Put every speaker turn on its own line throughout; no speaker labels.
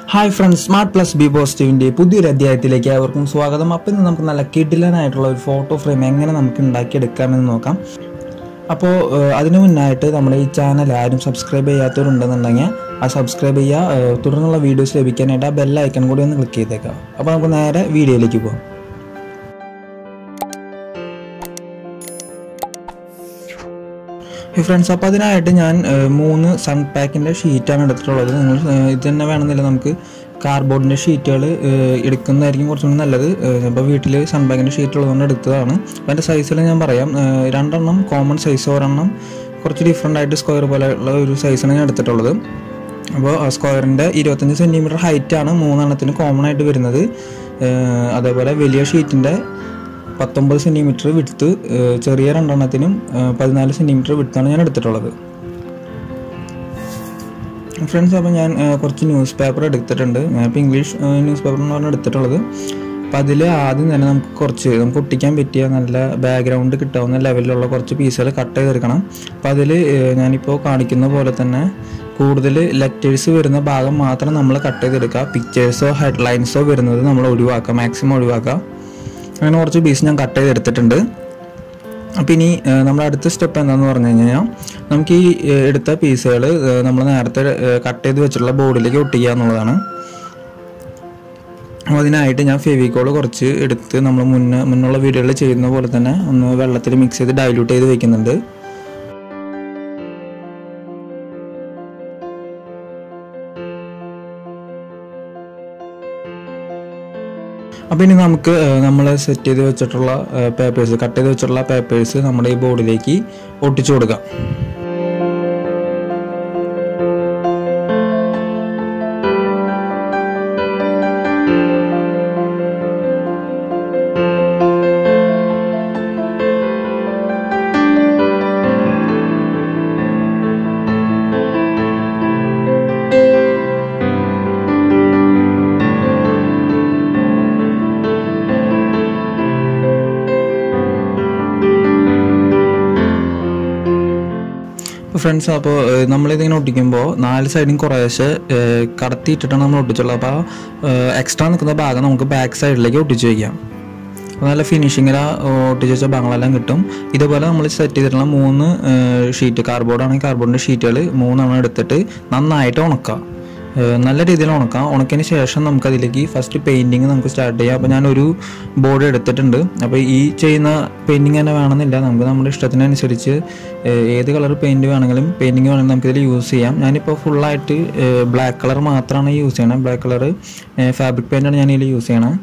hi friends smart plus B പോസിറ്റീവിൻ്റെ പുതിയൊരു അധ്യായത്തിലേക്ക് അവർക്കും സ്വാഗതം അപ്പം ഇന്ന് നമുക്ക് നല്ല കിഡിലനായിട്ടുള്ള ഒരു ഫോട്ടോ ഫ്രെയിം എങ്ങനെ നമുക്ക് ഉണ്ടാക്കിയെടുക്കാമെന്ന് നോക്കാം അപ്പോൾ ഏഹ്, അതിനു മുന്നായിട്ട് നമ്മുടെ ഈ ചാനൽ ആരും സബ്സ്ക്രൈബ് ചെയ്യാത്തവരുണ്ടെന്നുണ്ടെങ്കിൽ ആ സബ്സ്ക്രൈബ് ചെയ്യുക ഏഹ്, തുടർന്നുള്ള വീഡിയോസ് ലഭിക്കാനായിട്ട് ആ ബെൽ ഐക്കൺ കൂടി ഒന്ന് ക്ലിക്ക് ചെയ്തേക്കാം അപ്പോൾ നമുക്ക് നേരെ വീഡിയോയിലേക്ക് പോകാം ഫ്രണ്ട്സ് അപ്പോൾ അതിനായിട്ട് ഞാൻ ഏഹ്, മൂന്ന് സൺ പാക്കിൻ്റെ ഷീറ്റാണ് എടുത്തിട്ടുള്ളത് നിങ്ങൾ ഏഹ്, ഇത് തന്നെ വേണമെന്നില്ല നമുക്ക് കാർഡ്ബോർഡിൻ്റെ ഷീറ്റുകൾ എടുക്കുന്നതായിരിക്കും കുറച്ചും കൂടി നല്ലത് അപ്പോൾ വീട്ടിൽ സൺ പാക്കിൻ്റെ ഷീറ്റ് ഉള്ളതുകൊണ്ട് എടുത്തതാണ് അപ്പോൾ അതിൻ്റെ സൈസിൽ ഞാൻ പറയാം ഏഹ്, രണ്ടെണ്ണം കോമൺ സൈസ് ഒരെണ്ണം കുറച്ച് ഡിഫറെൻ്റ് ആയിട്ട് സ്ക്വയർ പോലെയുള്ള ഒരു സൈസാണ് ഞാൻ എടുത്തിട്ടുള്ളത് അപ്പോൾ സ്ക്വയറിൻ്റെ ഇരുപത്തഞ്ച് സെൻറ്റിമീറ്റർ ഹൈറ്റാണ് മൂന്നെണ്ണത്തിന് കോമൺ ആയിട്ട് വരുന്നത് ഏഹ്, അതേപോലെ വലിയ ഷീറ്റിൻ്റെ പത്തൊമ്പത് സെൻറ്റിമീറ്റർ വിടുത്ത് ചെറിയ രണ്ടെണ്ണത്തിനും ഏഹ്, പതിനാല് സെൻറ്റിമീറ്റർ വിടുത്താണ് ഞാൻ എടുത്തിട്ടുള്ളത് ഫ്രണ്ട്സ് അപ്പോൾ ഞാൻ ഏഹ്, കുറച്ച് ന്യൂസ് പേപ്പർ എടുത്തിട്ടുണ്ട് ഞാനിപ്പോൾ ഇംഗ്ലീഷ് ഏഹ്, ന്യൂസ് പേപ്പർ എന്ന് പറഞ്ഞാൽ എടുത്തിട്ടുള്ളത് അപ്പോൾ അതിൽ ആദ്യം തന്നെ നമുക്ക് കുറച്ച് നമുക്ക് ഒട്ടിക്കാൻ പറ്റിയ നല്ല ബാക്ക്ഗ്രൗണ്ട് കിട്ടാവുന്ന ലെവലിലുള്ള കുറച്ച് പീസുകൾ കട്ട് ചെയ്തെടുക്കണം അപ്പോൾ അതിൽ ഞാനിപ്പോൾ കാണിക്കുന്ന പോലെ തന്നെ കൂടുതൽ ലെറ്റേഴ്സ് വരുന്ന ഭാഗം മാത്രം നമ്മൾ കട്ട് ചെയ്തെടുക്കുക പിക്ചേഴ്സോ ഹെഡ്ലൈൻസോ വരുന്നത് നമ്മൾ ഒഴിവാക്കുക മാക്സിമം ഒഴിവാക്കുക അങ്ങനെ കുറച്ച് പീസ് ഞാൻ കട്ട് ചെയ്തെടുത്തിട്ടുണ്ട് അപ്പോൾ ഇനി ഏഹ്, നമ്മുടെ അടുത്ത സ്റ്റെപ്പ് എന്താണെന്ന് പറഞ്ഞു കഴിഞ്ഞാൽ നമുക്ക് ഈ ഏഹ്, എടുത്ത പീസുകൾ നമ്മൾ നേരത്തെ കട്ട് ചെയ്ത് വെച്ചിട്ടുള്ള ബോർഡിലേക്ക് ഒട്ടിക്കുക എന്നുള്ളതാണ് അപ്പോൾ അതിനായിട്ട് ഞാൻ ഫെവിക്കോൾ കുറച്ച് എടുത്ത് നമ്മൾ മുന്നേ മുന്നുള്ള വീഡിയോയിൽ ചെയ്യുന്ന പോലെ തന്നെ ഒന്ന് വെള്ളത്തിൽ മിക്സ് ചെയ്ത് ഡൈല്യൂട്ട് ചെയ്ത് വെക്കുന്നുണ്ട് അപ്പോൾ ഇനി നമുക്ക് നമ്മൾ സെറ്റ് ചെയ്ത് വെച്ചിട്ടുള്ള പേപ്പേഴ്സ് കട്ട് ചെയ്ത് വെച്ചിട്ടുള്ള പേപ്പേഴ്സ് നമ്മുടെ ഈ ബോർഡിലേക്ക് ഒട്ടിച്ചു കൊടുക്കാം അപ്പോൾ ഫ്രണ്ട്സ് അപ്പോൾ നമ്മളിതിങ്ങനെ ഒട്ടിക്കുമ്പോൾ നാല് സൈഡും കുറേശ്ശെ ഏഹ്, കടത്തിയിട്ടിട്ടാണ് നമ്മൾ ഒട്ടിച്ചുള്ളത് അപ്പോൾ എക്സ്ട്രാ നിൽക്കുന്ന ഭാഗം നമുക്ക് ബാക്ക് സൈഡിലേക്ക് ഒട്ടിച്ച് വയ്ക്കാം അപ്പോൾ നല്ല ഫിനിഷിങ്ങിൽ ഒട്ടിച്ച് വെച്ച ഭാഗങ്ങളെല്ലാം കിട്ടും ഇതുപോലെ നമ്മൾ സെറ്റ് ചെയ്തിട്ടുള്ള മൂന്ന് ഷീറ്റ് കാർഡ്ബോർഡ് ആണെങ്കിൽ കാർഡ്ബോർഡിൻ്റെ ഷീറ്റുകൾ മൂന്നെണ്ണം എടുത്തിട്ട് നന്നായിട്ട് ഉണക്കാം ഏഹ്, നല്ല രീതിയിൽ ഉണക്കാം ഉണക്കിയതിന് ശേഷം നമുക്ക് അതിലേക്ക് ഫസ്റ്റ് പെയിൻറ്റിങ് നമുക്ക് സ്റ്റാർട്ട് ചെയ്യാം അപ്പോൾ ഞാനൊരു ബോർഡ് എടുത്തിട്ടുണ്ട് അപ്പോൾ ഈ ചെയ്യുന്ന പെയിൻറ്റിങ് തന്നെ വേണമെന്നില്ല നമുക്ക് നമ്മുടെ ഇഷ്ടത്തിനനുസരിച്ച് ഏഹ്, ഏത് കളർ പെയിൻറ്റ് വേണമെങ്കിലും പെയിൻറ്റിങ് വേണമെങ്കിൽ നമുക്കിതിൽ യൂസ് ചെയ്യാം ഞാനിപ്പോൾ ഫുള്ളായിട്ട് ബ്ലാക്ക് കളർ മാത്രമാണ് യൂസ് ചെയ്യണത് ബ്ലാക്ക് കളർ ഫാബ്രിക് പെയിൻ്റാണ് ഞാൻ ഇതിൽ യൂസ് ചെയ്യണത്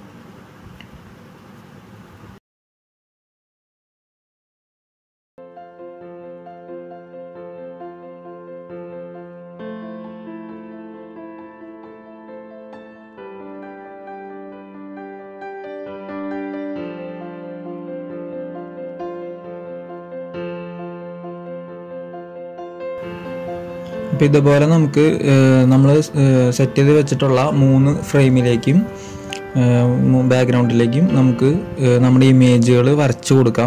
അപ്പോൾ ഇതുപോലെ നമുക്ക് നമ്മൾ സെറ്റ് ചെയ്ത് വെച്ചിട്ടുള്ള മൂന്ന് ഫ്രെയിമിലേക്കും ബാക്ക്ഗ്രൗണ്ടിലേക്കും നമുക്ക് ഏഹ്, നമ്മുടെ ഇമേജുകൾ വരച്ചു കൊടുക്കാം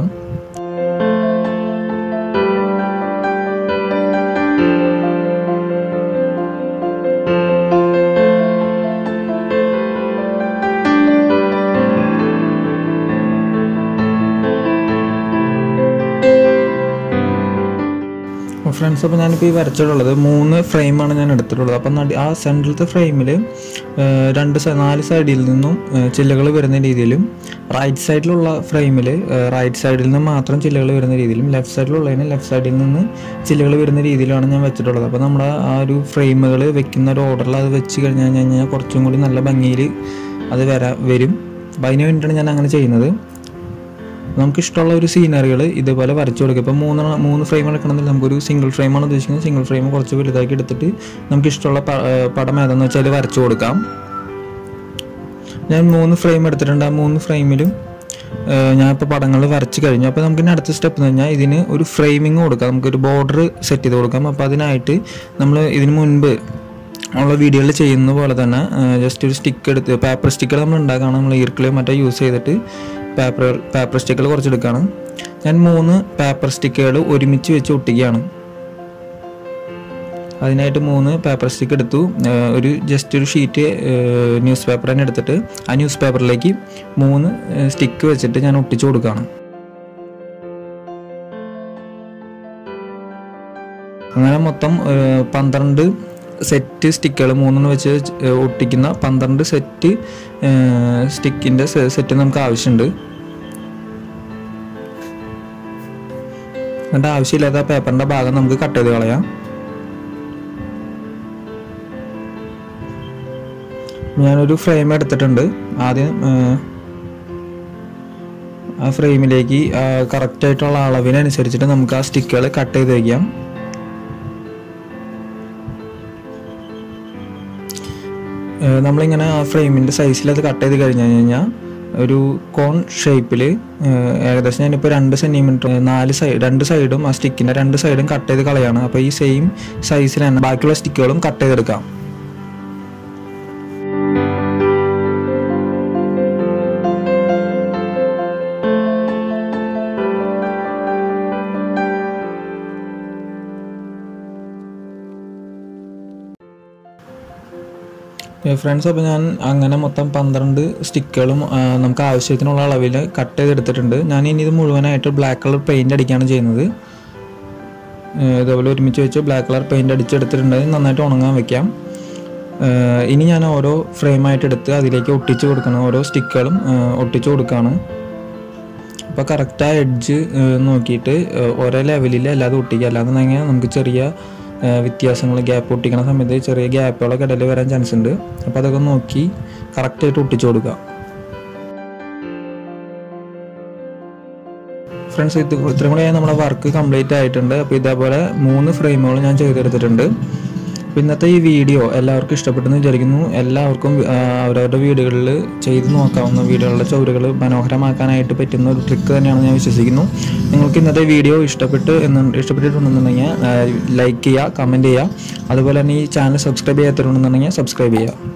ഫ്രണ്ട്സ് അപ്പോൾ ഞാനിപ്പോൾ ഈ വരച്ചിട്ടുള്ളത് മൂന്ന് ഫ്രെയിമാണ് ഞാൻ എടുത്തിട്ടുള്ളത് അപ്പം നടി- ആ സെൻട്രലത്തെ ഫ്രെയിമിൽ രണ്ട് സൈ- നാല് സൈഡിൽ നിന്നും ചില്ലകൾ വരുന്ന രീതിയിലും റൈറ്റ് സൈഡിലുള്ള ഫ്രെയിമിൽ റൈറ്റ് സൈഡിൽ നിന്ന് മാത്രം ചില്ലകൾ വരുന്ന രീതിയിലും ലെഫ്റ്റ് സൈഡിലുള്ളതിന് ലെഫ്റ്റ് സൈഡിൽ നിന്ന് ചില്ലകൾ വരുന്ന രീതിയിലാണ് ഞാൻ വെച്ചിട്ടുള്ളത് അപ്പോൾ നമ്മുടെ ആ ഒരു ഫ്രെയിമുകൾ വെക്കുന്ന ഒരു ഓർഡറിൽ അത് വെച്ച് കഴിഞ്ഞ് കഴിഞ്ഞാൽ കുറച്ചും കൂടി നല്ല ഭംഗിയിൽ അത് വരാ വരും അപ്പോൾ അതിന് വേണ്ടിയിട്ടാണ് ഞാൻ അങ്ങനെ ചെയ്യുന്നത് നമുക്ക് ഇഷ്ടമുള്ള ഒരു സീനറികൾ ഇതുപോലെ വരച്ചു കൊടുക്കുക ഇപ്പോൾ മൂന്ന് മൂന്ന് ഫ്രെയിം എടുക്കണമെങ്കിൽ നമുക്കൊരു സിംഗിൾ ഫ്രെയിമാണ് ഉദ്ദേശിക്കുന്നത് സിംഗിൾ ഫ്രെയിം കുറച്ച് വലുതാക്കി എടുത്തിട്ട് നമുക്ക് ഇഷ്ടമുള്ള പ- ഏർ പടം ഏതാണെന്ന് വെച്ചാൽ വരച്ചു കൊടുക്കാം ഞാൻ മൂന്ന് ഫ്രെയിം എടുത്തിട്ടുണ്ട് ആ മൂന്ന് ഫ്രെയിമിലും ഞാൻ ഇപ്പോൾ പടങ്ങൾ വരച്ച് കഴിഞ്ഞു അപ്പോൾ നമുക്ക് ഇനി അടുത്ത സ്റ്റെപ്പ് എന്ന് പറഞ്ഞാൽ ഇതിന് ഒരു ഫ്രെയിമിങ് കൊടുക്കാം നമുക്കൊരു ബോർഡർ സെറ്റ് ചെയ്ത് കൊടുക്കാം അപ്പോൾ അതിനായിട്ട് നമ്മൾ ഇതിന് മുൻപ് ഉള്ള വീഡിയോയിൽ ചെയ്യുന്ന പോലെ തന്നെ ജസ്റ്റ് ഒരു സ്റ്റിക്ക് എടുത്ത് പേപ്പർ സ്റ്റിക്കർ നമ്മൾ ഉണ്ടാക്കുകയാണ് നമ്മൾ ഈർക്കിളി മറ്റേ യൂസ് ചെയ്തിട്ട് പേപ്പർ പേപ്പർ സ്റ്റിക്കുകൾ കുറച്ച് എടുക്കുകയാണ് ഞാൻ മൂന്ന് പേപ്പർ സ്റ്റിക്കുകൾ ഒരുമിച്ച് വെച്ച് ഒട്ടിക്കുകയാണ് അതിനായിട്ട് മൂന്ന് പേപ്പർ സ്റ്റിക്ക് എടുത്തു ഏഹ് ഒരു ജസ്റ്റ് ഒരു ഷീറ്റ് ന്യൂസ് പേപ്പർ തന്നെ എടുത്തിട്ട് ആ ന്യൂസ് പേപ്പറിലേക്ക് മൂന്ന് സ്റ്റിക്ക് വെച്ചിട്ട് ഞാൻ ഒട്ടിച്ചു കൊടുക്കുകയാണ് അങ്ങനെ മൊത്തം ഏഹ് പന്ത്രണ്ട് സെറ്റ് സ്റ്റിക്കുകൾ മൂന്നെണ്ണം വെച്ച് ഏഹ് ഒട്ടിക്കുന്ന പന്ത്രണ്ട് സെറ്റ് സ്റ്റിക്കിൻ്റെ സെറ്റ് നമുക്ക് ആവശ്യമുണ്ട് എന്നിട്ട് ആവശ്യമില്ലാത്ത ആ പേപ്പറിൻ്റെ ഭാഗം നമുക്ക് കട്ട് ചെയ്ത് കളയാം ഞാനൊരു ഫ്രെയിം എടുത്തിട്ടുണ്ട് ആദ്യം ഏഹ്, ആ ഫ്രെയിമിലേക്ക് കറക്റ്റായിട്ടുള്ള അളവിനനുസരിച്ചിട്ട് നമുക്ക് ആ സ്റ്റിക്കുകൾ കട്ട് ചെയ്ത് വയ്ക്കാം ഏഹ് നമ്മളിങ്ങനെ ആ ഫ്രെയിമിൻ്റെ സൈസിൽ അത് കട്ട് ചെയ്ത് കഴിഞ്ഞ് കഴിഞ്ഞാൽ ഒരു കോൺ ഷേപ്പിൽ ഏകദേശം ഞാനിപ്പോൾ രണ്ട് സെൻറ്റിമീറ്റർ നാല് സൈഡ് രണ്ട് സൈഡും ആ സ്റ്റിക്കിൻ്റെ രണ്ട് സൈഡും കട്ട് ചെയ്ത് കളയാണ് അപ്പോൾ ഈ സെയിം സൈസിൽ തന്നെ ബാക്കിയുള്ള സ്റ്റിക്കുകളും കട്ട് ചെയ്തെടുക്കാം ഫ്രണ്ട്സ് അപ്പോൾ ഞാൻ അങ്ങനെ മൊത്തം പന്ത്രണ്ട് സ്റ്റിക്കുകളും ആ, നമുക്ക് ആവശ്യത്തിനുള്ള അളവിൽ കട്ട് ചെയ്തെടുത്തിട്ടുണ്ട് ഞാൻ ഇനി ഇത് മുഴുവനായിട്ട് ബ്ലാക്ക് കളർ പെയിൻ്റ് അടിക്കുകയാണ് ചെയ്യുന്നത് ഏ, ഇതേപോലെ ഒരുമിച്ച് വെച്ച് ബ്ലാക്ക് കളർ പെയിൻ്റ് അടിച്ചെടുത്തിട്ടുണ്ട് ഇത് നന്നായിട്ട് ഉണങ്ങാൻ വെക്കാം ഏ, ഇനി ഞാൻ ഓരോ ഫ്രെയിമായിട്ട് എടുത്ത് അതിലേക്ക് ഒട്ടിച്ച് കൊടുക്കണം ഓരോ സ്റ്റിക്കുകളും ഏ, ഒട്ടിച്ച് കൊടുക്കുകയാണ് അപ്പോൾ കറക്റ്റ് ആ എഡ്ജ് നോക്കിയിട്ട് ഏ, ഒരേ ലെവലിൽ അല്ലാതെ ഒട്ടിക്കുക അല്ലാന്നുണ്ടെങ്കിൽ നമുക്ക് ചെറിയ വ്യത്യാസങ്ങൾ ഗ്യാപ്പ് ഒട്ടിക്കുന്ന സമയത്ത് ചെറിയ ഗ്യാപ്പുകളൊക്കെ ഇടയിൽ വരാൻ ചാൻസ് ഉണ്ട് അപ്പോൾ അതൊക്കെ നോക്കി കറക്റ്റായിട്ട് ഒട്ടിച്ചു കൊടുക്കുക ഫ്രണ്ട്സ് ഇത് ഇത്രയും കൂടെ നമ്മുടെ വർക്ക് കംപ്ലീറ്റ് ആയിട്ടുണ്ട് അപ്പോൾ ഇതേപോലെ മൂന്ന് ഫ്രെയിമുകൾ ഞാൻ ചെയ്തെടുത്തിട്ടുണ്ട് അപ്പോൾ ഇന്നത്തെ ഈ വീഡിയോ എല്ലാവർക്കും ഇഷ്ടപ്പെട്ടെന്ന് വിചാരിക്കുന്നു എല്ലാവർക്കും ആ, അവരവരുടെ വീടുകളിൽ ചെയ്ത് നോക്കാവുന്ന വീടുകളുടെ ചുവരുകൾ മനോഹരമാക്കാനായിട്ട് പറ്റുന്ന ഒരു ട്രിക്ക് തന്നെയാണെന്ന് ഞാൻ വിശ്വസിക്കുന്നു നിങ്ങൾക്ക് ഇന്നത്തെ വീഡിയോ ഇഷ്ടപ്പെട്ട് എന്ന് ഇഷ്ടപ്പെട്ടിട്ടുണ്ടെന്നുണ്ടെങ്കിൽ ലൈക്ക് ചെയ്യുക കമൻറ്റ് ചെയ്യുക അതുപോലെ തന്നെ ഈ ചാനൽ സബ്സ്ക്രൈബ് ചെയ്യാത്തവരുണ്ടെന്നുണ്ടെങ്കിൽ സബ്സ്ക്രൈബ് ചെയ്യുക